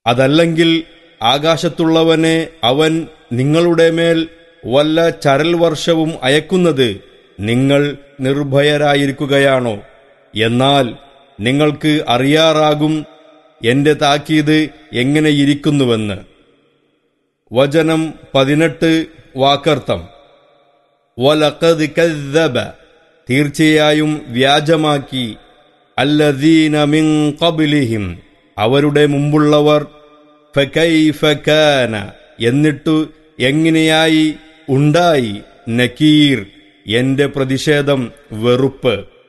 അതല്ലെങ്കിൽ ആകാശത്തുള്ളവനെ അവൻ നിങ്ങളുടെ മേൽ വല്ല ചരൽ വർഷവും അയക്കുന്നത് നിങ്ങൾ നിർഭയരായിരിക്കുകയാണോ എന്നാൽ നിങ്ങൾക്ക് അറിയാറാകും എന്റെ താക്കീത് എങ്ങനെയിരിക്കുന്നുവെന്ന് വചനം പതിനെട്ട് വാക്കർത്ഥം വലഖദ് കദ്ദബ തീർച്ചയായും വ്യാജമാക്കി അല്ലദീന മിൻ ഖബ്ലിഹിം അവരുടെ മുമ്പുള്ളവർ ഫകൈഫ കാന എന്നിട്ടു എങ്ങനെയായി ഉണ്ടായി നക്കീർ എന്റെ പ്രതിഷേധം വെറുപ്പ്